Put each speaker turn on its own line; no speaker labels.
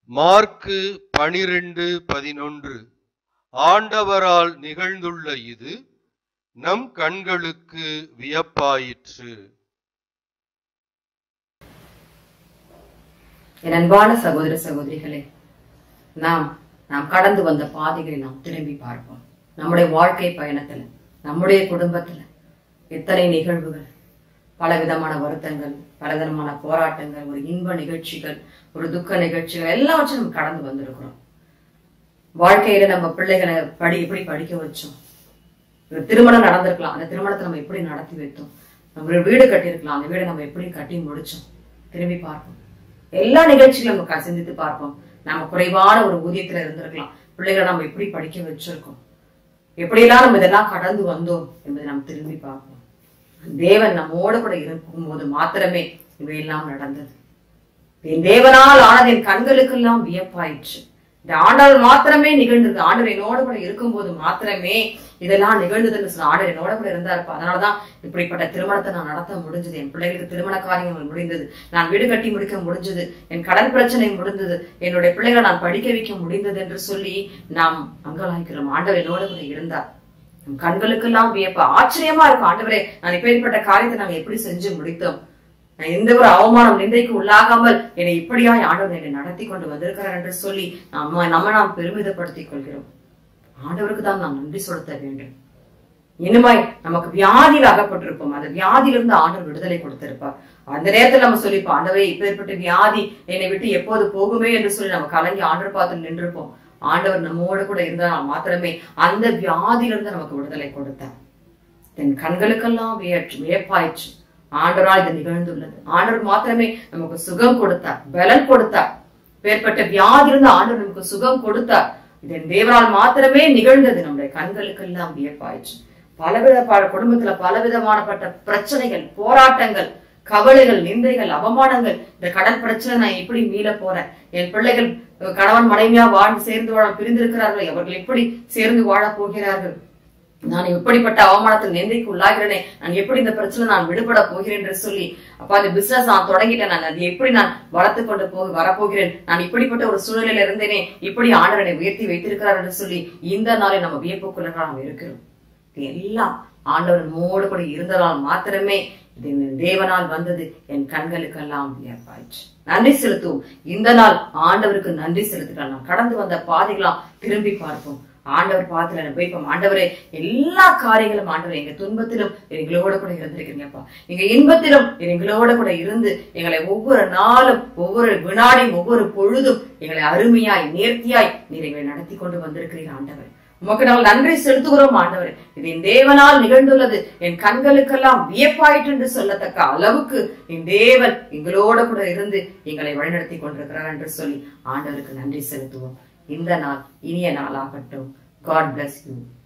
mark பனிரெண்டு பதினொன்று ஆண்டவரால் நிகழ்ந்துள்ள இது நம் கண்களுக்கு வியப்பாயிற்று
என் அன்பான சகோதர சகோதரிகளே நாம் நாம் கடந்து வந்த பாதைகளை நாம் திரும்பி பார்ப்போம் நம்முடைய வாழ்க்கை பயணத்துல நம்முடைய குடும்பத்துல எத்தனை நிகழ்வுகள் பலவிதமான வருத்தங்கள் பலவிதமான போராட்டங்கள் ஒரு இன்ப நிகழ்ச்சிகள் ஒரு துக்க நிகழ்ச்சிகள் எல்லாவற்றையும் நம்ம கடந்து வந்திருக்கிறோம் வாழ்க்கையில நம்ம பிள்ளைகளை படி எப்படி படிக்க வச்சோம் ஒரு திருமணம் நடந்திருக்கலாம் அந்த திருமணத்தை நம்ம எப்படி நடத்தி வைத்தோம் நம்ம ஒரு வீடு கட்டியிருக்கலாம் அந்த வீடை நம்ம எப்படி கட்டி முடிச்சோம் திரும்பி பார்ப்போம் எல்லா நிகழ்ச்சிகளும் நம்ம க- சிந்தித்து பார்ப்போம் நம்ம குறைவான ஒரு ஊதியத்துல இருந்திருக்கலாம் பிள்ளைகளை நம்ம எப்படி படிக்க வச்சிருக்கோம் எப்படியெல்லாம் நம்ம இதெல்லாம் கடந்து வந்தோம் என்பதை நாம் திரும்பி பார்ப்போம் தேவன் நம்மோடு கூட இருக்கும்போது மாத்திரமே இவையெல்லாம் நடந்தது என் தேவனால் ஆனது என் கண்களுக்கெல்லாம் வியப்பாயிற்று இந்த ஆண்டாள் மாத்திரமே நிகழ்ந்தது ஆண்டவர் என்னோட கூட இருக்கும்போது மாத்திரமே இதெல்லாம் நிகழ்ந்ததுன்னு சொன்ன ஆண்டவர் என்னோட கூட இருந்தாருப்பா அதனாலதான் இப்படிப்பட்ட திருமணத்தை நான் நடத்த முடிஞ்சது என் பிள்ளைகளுக்கு திருமண காரியங்கள் முடிந்தது நான் வீடு கட்டி முடிக்க முடிஞ்சது என் கடன் பிரச்சனை முடிந்தது என்னுடைய பிள்ளைகளை நான் படிக்க வைக்க முடிந்தது என்று சொல்லி நாம் அங்கலாய்க்கிறோம் ஆண்டவர் என்னோட கூட இருந்தார் நம் கண்களுக்கெல்லாம் வியப்பு ஆச்சரியமா இருக்கும் ஆண்டவரே நான் இப்பேற்பட்ட காரியத்தை நாங்க எப்படி செஞ்சு முடித்தோம் நான் எந்த ஒரு அவமானம் நிந்தைக்கு உள்ளாகாமல் என்னை இப்படியாய் ஆண்டவர் என்னை நடத்தி கொண்டு வந்திருக்கிறார் என்று சொல்லி நம்ம நம்ம நாம் பெருமிதப்படுத்திக் கொள்கிறோம் ஆண்டவருக்கு தான் நாம் நன்றி செலுத்த வேண்டும் இனிமாய் நமக்கு வியாதியில் அகப்பட்டிருப்போம் அந்த வியாதியிலிருந்து ஆண்டவர் விடுதலை கொடுத்திருப்பார் அந்த நேரத்துல நம்ம சொல்லிப்போம் ஆண்டவரே இப்பேற்பட்ட வியாதி என்னை விட்டு எப்போது போகுமே என்று சொல்லி நம்ம கலங்கி ஆண்டவர் பார்த்து நின்றுப்போம் ஆண்டவர் நம்மோடு கூட இருந்தால் மாத்திரமே அந்த வியாதியிலிருந்து நமக்கு விடுதலை கொடுத்தார் என் கண்களுக்கெல்லாம் வியற்று வியப்பாயிற்று ஆண்டவரால் இது நிகழ்ந்துள்ளது ஆண்டவர் மாத்திரமே நமக்கு சுகம் கொடுத்தார் பலன் கொடுத்தார் பேர்பட்ட வியாதியிலிருந்து ஆண்டவர் நமக்கு சுகம் கொடுத்தார் இது என் தேவனால் மாத்திரமே நிகழ்ந்தது நம்முடைய கண்களுக்கெல்லாம் வியப்பாயிற்று பலவித ப- குடும்பத்துல பலவிதமானப்பட்ட பிரச்சனைகள் போராட்டங்கள் கவலைகள் நிந்தைகள் அவமானங்கள் இந்த கடன் பிரச்சனை நான் எப்படி மீள போறேன் என் பிள்ளைகள் அஹ், கணவன் மனைவியா வாழ்ந்து சேர்ந்து வாழ பிரிந்திருக்கிறார்கள் அவர்கள் எப்படி சேர்ந்து வாழப் போகிறார்கள் நான் எப்படிப்பட்ட அவமானத்தில் நிந்தைக்கு உள்ளாகிறேனே நான் எப்படி இந்த பிரச்சனை நான் விடுபட போகிறேன் என்று சொல்லி அப்பா இந்த பிசினஸ் நான் தொடங்கிட்டேன் நான் அதை எப்படி நான் வளர்த்து கொண்டு போக வரப்போகிறேன் நான் இப்படிப்பட்ட ஒரு சூழ்நிலையில இருந்தேனே இப்படி ஆண்டவனை உயர்த்தி வைத்திருக்கிறார் என்று சொல்லி இந்த நாளில் நம்ம வியப்புக்குள்ளா நாம் இருக்கிறோம் இது எல்லாம் ஆண்டவர் நம்மோடு கூட இருந்ததால் மாத்திரமே இது என் தேவனால் வந்தது என் கண்களுக்கெல்லாம் வியப்பாயிற்று நன்றி செலுத்துவோம் இந்த நாள் ஆண்டவருக்கு நன்றி செலுத்துகிறோம் நாம் கடந்து வந்த பாதைகளாம் திரும்பி பார்ப்போம் ஆண்டவர் பாத்துல நம்ம வைப்போம் ஆண்டவரே எல்லா காரியங்களும் ஆண்டவர் எங்க துன்பத்திலும் எங்களோட கூட இருந்திருக்கிறீங்கப்பா எங்க இன்பத்திலும் எங்களோட கூட இருந்து எங்களை ஒவ்வொரு நாளும் ஒவ்வொரு வினாடியும் ஒவ்வொரு பொழுதும் எங்களை அருமையாய் நேர்த்தியாய் நீர் எங்களை நடத்தி கொண்டு வந்திருக்கிறீர் ஆண்டவர் உமக்கு நாங்கள் நன்றி செலுத்துகிறோம் ஆண்டவர் இது என் தேவனால் நிகழ்ந்துள்ளது என் கண்களுக்கெல்லாம் வியப்பாயிற்று என்று சொல்லத்தக்க அளவுக்கு என் தேவன் எங்களோட கூட இருந்து எங்களை வழிநடத்தி கொண்டிருக்கிறார் என்று சொல்லி ஆண்டவருக்கு நன்றி செலுத்துவோம் இந்த நாள் இனிய நாளாகட்டும் காட் bless யூ